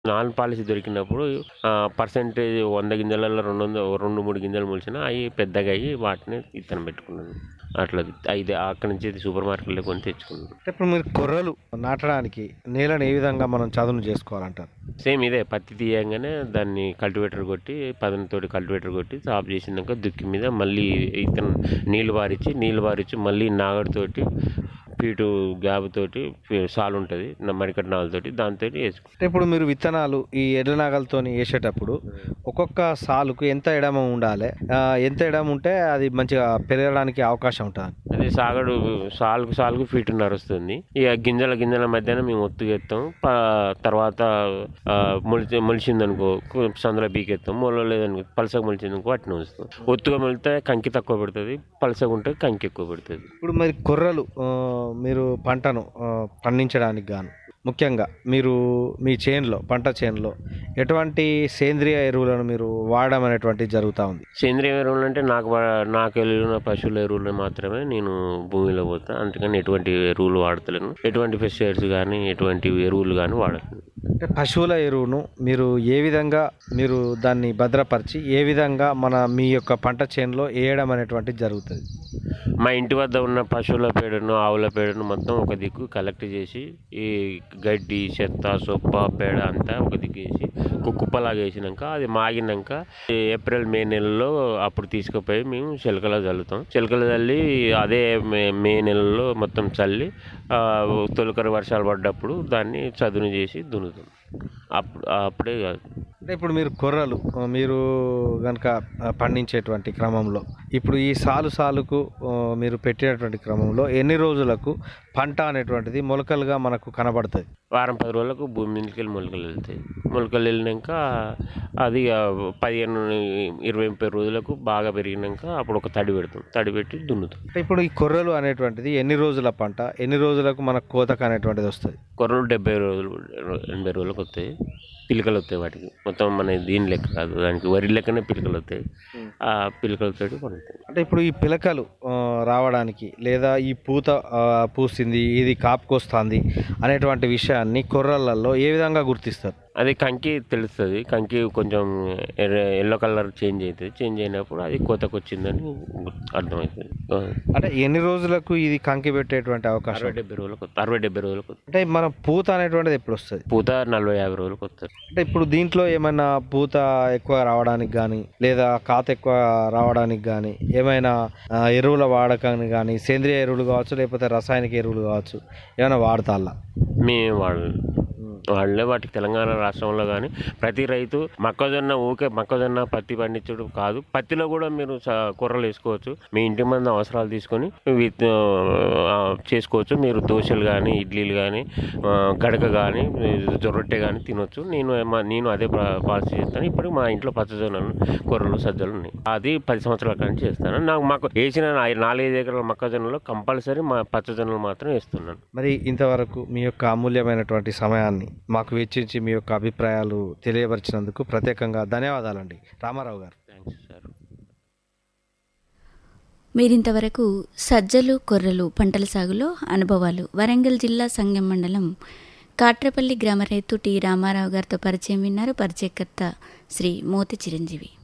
Non policy దొరికినప్పుడు percentage వంద గింజలలో రెండు వందల రెండు మూడు గింజలు మొలిచిన అవి పెద్దగా అయ్యి వాటిని ఇత్తనం పెట్టుకున్నాను అట్లా అయితే అక్కడి నుంచి సూపర్ మార్కెట్లో కొని తెచ్చుకున్నాను అంటే ఇప్పుడు మీరు కొర్రలు నాటడానికి నేలను ఏ విధంగా మనం చదును చేసుకోవాలంటారు సేమ్ ఇదే పత్తి తీయంగానే దాన్ని కల్టివేటర్ కొట్టి పదనతోటి కల్టివేటర్ కొట్టి సాఫ్ చేసినాక దుక్కి మీద మళ్ళీ ఇతను నీళ్ళు బారిచ్చి నీళ్ళు బారిచ్చి మళ్ళీ నాగడితోటి పీటు గ్యాబ్ తోటి సాలు ఉంటుంది మరికట్ నాలుతోటి దాంతో వేసుకుంటాం అంటే ఇప్పుడు మీరు విత్తనాలు ఈ ఎడ్ల నాగలతో వేసేటప్పుడు ఒక్కొక్క సాలుకు ఎంత ఎడమ ఉండాలి ఆ, ఎంత ఎడమ ఉంటే అది మంచిగా పెరగడానికి అవకాశం ఉంటుంది అదే సాగడు సాలుకు సాలుకు ఫీటున్నర వస్తుంది ఇక గింజల గింజల మధ్యన మేము ఒత్తుకెత్తాం ప- తర్వాత ఆ, మొలిచి మొలిచింది అనుకో సందులో బీకెత్తాం మొలలేదనుకో పలసగా మొలిచింది అనుకో అట్నే ఉంచుతాం ఒత్తుగా మొలితే కంకి తక్కువ పెడుతుంది పలసగా ఉంటే కంకి ఎక్కువ పెడుతుంది ఇప్పుడు మరి కొర్రలు ఆ, మీరు పంటను ఆ, పండించడానికి గాను ముఖ్యంగా మీరు మీ చేనులో పంట చేనులో ఎటువంటి సేంద్రియ ఎరువులను మీరు వాడడం అనేటువంటి జరుగుతూ ఉంది సేంద్రియ ఎరువులు అంటే నాకు వా- నాకు వెళ్ళిన పశువుల ఎరువులు మాత్రమే నేను భూమిలో పోతా అందుకని ఎటువంటి ఎరువులు వాడతలేను ఎటువంటి పెస్టిసైడ్స్ కానీ ఎటువంటి ఎరువులు కానీ వాడట్లేదు అంటే పశువుల ఎరువును మీరు ఏ విధంగా మీరు దాన్ని భద్రపరిచి ఏ విధంగా మన మీ యొక్క పంట చేనులో వేయడం అనేటువంటిది జరుగుతుంది మా ఇంటి వద్ద ఉన్న పశువుల పేడను ఆవుల పేడను మొత్తం ఒక దిక్కు కలెక్ట్ చేసి ఈ గడ్డి చెత్త సొప్ప పేడ అంతా ఒక దిక్కు వేసి ఒక కుప్పలాగా వేసినాక అది మాగినాక ఈ ఏప్రిల్ మే నెలలో అప్పుడు తీసుకుపోయి మేము చిలకలో చల్లుతాం చిలకలు చల్లి అదే మే మే నెలలో మొత్తం చల్లి ఆ, తొలకరి వర్షాలు పడ్డప్పుడు దాన్ని చదును చేసి దున్నుతాం అప్పుడు అప్పుడే కాదు అంటే ఇప్పుడు మీరు కొర్రలు ఆ, మీరు కనుక పండించేటువంటి క్రమంలో ఇప్పుడు ఈ సాలు సాలుకు ఆ, మీరు పెట్టినటువంటి క్రమంలో ఎన్ని రోజులకు పంట అనేటువంటిది మొలకలుగా మనకు కనబడుతుంది వారం పది రోజులకు భూమి మీదకి వెళ్ళి మొలకలు వెళ్తాయి మొలకలు వెళ్ళినాక అది ఆ, పదిహేను ఇరవై ముప్పై రోజులకు బాగా పెరిగినాక అప్పుడు ఒక తడి పెడతాం తడి పెట్టి దున్నుతాం అంటే ఇప్పుడు ఈ కొర్రలు అనేటువంటిది ఎన్ని రోజుల పంట ఎన్ని రోజులకు మనకు కోతకు అనేటువంటిది వస్తుంది కొర్రలు డెబ్బై రోజులు ఎనభై రోజులకు వస్తాయి పిలకలు వస్తాయి వాటికి మొత్తం మన దీని లెక్క కాదు దానికి వరి లెక్కనే పిలకలు వస్తాయి ఆ పిలకలతో పండుతాయి అంటే ఇప్పుడు ఈ పిలకలు ఆ, రావడానికి లేదా ఈ పూత ఆ, పూసింది ఇది కాపుకొస్తుంది అనేటువంటి విషయాన్ని కొర్రలలో ఏ విధంగా గుర్తిస్తారు అది కంకి తెలుస్తుంది కంకి కొంచెం ఎల్లో కలర్ చేంజ్ అవుతుంది చేంజ్ అయినప్పుడు అది కోతకు వచ్చిందని అర్థమవుతుంది ఆ. అంటే ఎన్ని రోజులకు ఇది కంకి పెట్టేటువంటి అవకాశం అరవై డెబ్బై రోజులకు వస్తుంది అరవై డెబ్బై రోజులకు వస్తుంది అంటే మన పూత అనేటువంటిది ఎప్పుడు వస్తుంది పూత నలభై యాభై రోజులకు వస్తుంది అంటే ఇప్పుడు దీంట్లో ఏమైనా పూత ఎక్కువ రావడానికి కానీ లేదా కాత ఎక్కువ రావడానికి కానీ ఏమైనా ఆ, ఎరువుల వాడకాన్ని కానీ సేంద్రియ ఎరువులు కావచ్చు లేకపోతే రసాయనిక ఎరువులు కావచ్చు ఏమైనా వాడతాలా మేము వాళ్ళు వాళ్ళే వాటికి తెలంగాణ రాష్ట్రంలో కానీ ప్రతి రైతు మొక్కజొన్న ఊకే మొక్కజొన్న పత్తి పండించడం కాదు పత్తిలో కూడా మీరు స- కూరలు వేసుకోవచ్చు మీ ఇంటి మంది అవసరాలు తీసుకొని విత్ ఆ, చేసుకోవచ్చు మీరు దోశలు కానీ ఇడ్లీలు కానీ గడక కానీ రొట్టె కానీ తినొచ్చు నేను ఏమ- నేను అదే పాలసీ చేస్తాను ఇప్పుడు మా ఇంట్లో పచ్చజొన్నలు కూరలు సజ్జలు ఉన్నాయి అది పది సంవత్సరాల కానీ చేస్తాను నాకు మాకు వేసిన నా- నాలుగైదు ఎకరాల మొక్కజొన్నలో కంపల్సరీ మా పచ్చజొన్నలు మాత్రం వేస్తున్నాను మరి ఇంతవరకు మీ యొక్క అమూల్యమైనటువంటి సమయాన్ని మాకు వెచ్చించి మీ యొక్క అభిప్రాయాలు తెలియపరిచినందుకు ప్రత్యేకంగా ధన్యవాదాలండి రామారావు గారు థ్యాంక్స్ సార్ మీరింతవరకు సజ్జలు కొర్రలు పంటల సాగులో అనుభవాలు వరంగల్ జిల్లా సంగం మండలం కాట్రపల్లి గ్రామ రైతు టి రామారావు గారితో పరిచయం విన్నారు పరిచయకర్త శ్రీ మోతి చిరంజీవి